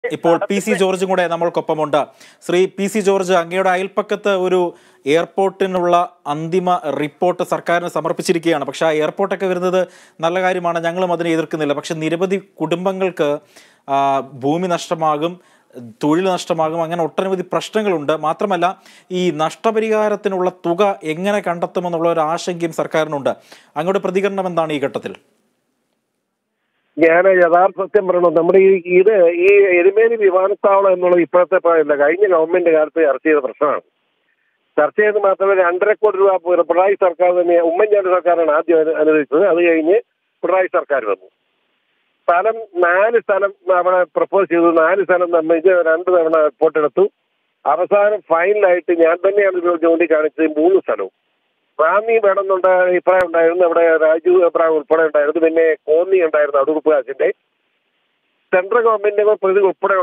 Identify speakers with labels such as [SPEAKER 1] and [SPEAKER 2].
[SPEAKER 1] ഇപ്പോൾ P C ജോർജും കൂടെ നമ്മൾക്കൊപ്പമുണ്ട് ശ്രീ പി സി ജോർജ് അങ്ങയുടെ അയൽപ്പക്കത്ത് ഒരു എയർപോർട്ടിനുള്ള അന്തിമ റിപ്പോർട്ട് സർക്കാരിന് സമർപ്പിച്ചിരിക്കുകയാണ് പക്ഷേ ആ എയർപോർട്ടൊക്കെ വരുന്നത് നല്ല കാര്യമാണ് ഞങ്ങളും അതിനെ എതിർക്കുന്നില്ല പക്ഷെ നിരവധി കുടുംബങ്ങൾക്ക് ആ, ഭൂമി നഷ്ടമാകും തൊഴിൽ നഷ്ടമാകും അങ്ങനെ ഒട്ടനവധി പ്രശ്നങ്ങളുണ്ട് മാത്രമല്ല ഈ നഷ്ടപരിഹാരത്തിനുള്ള തുക എങ്ങനെ കണ്ടെത്തുമെന്നുള്ള ഒരു ആശങ്കയും സർക്കാരിനുണ്ട് അങ്ങയുടെ പ്രതികരണം എന്താണ് ഈ ഘട്ടത്തിൽ
[SPEAKER 2] ഞാൻ യഥാർത്ഥ സത്യം പറയണം നമ്മുടെ ഈ ഇത് ഈ എരുമേലി വിമാനത്താവളം എന്നുള്ളത് ഇപ്പോഴത്തെ പറയില്ല കഴിഞ്ഞ ഗവൺമെന്റ് കാലത്ത് ചർച്ച ചെയ്ത പ്രശ്നമാണ് ചർച്ച ചെയ്ത് മാത്രമല്ല രണ്ടര കോടി രൂപ പി- പിണറായി സർക്കാർ തന്നെ ഉമ്മൻചാണ്ടി സർക്കാരാണ് ആദ്യം അനു- അനുവദിച്ചത് അത് കഴിഞ്ഞ് പിണറായി സർക്കാർ വന്നു സ്ഥലം നാല് സ്ഥലം അവിടെ പ്രപ്പോസ് ചെയ്തു നാല് സ്ഥലം നിർമ്മിച്ച് രണ്ട് തവണ റിപ്പോർട്ട് എടുത്തു അവസാനം ഫൈനലായിട്ട് ഞാൻ തന്നെയാണ് ഇത് ചൂണ്ടിക്കാണിച്ചത് മൂന്ന് സ്ഥലവും റാന്നി വേണമെന്നുണ്ട അഭിപ്രായം ഉണ്ടായിരുന്നു അവിടെ രാജു അഭിപ്രായം ഉൾപ്പെടെ ഉണ്ടായിരുന്നു പിന്നെ കോന്നി ഉണ്ടായിരുന്നു അടൂർപ്പ് കാശിന്റെ സെൻട്രൽ ഗവൺമെന്റിന്റെ പ്രതി ഉൾപ്പെടെ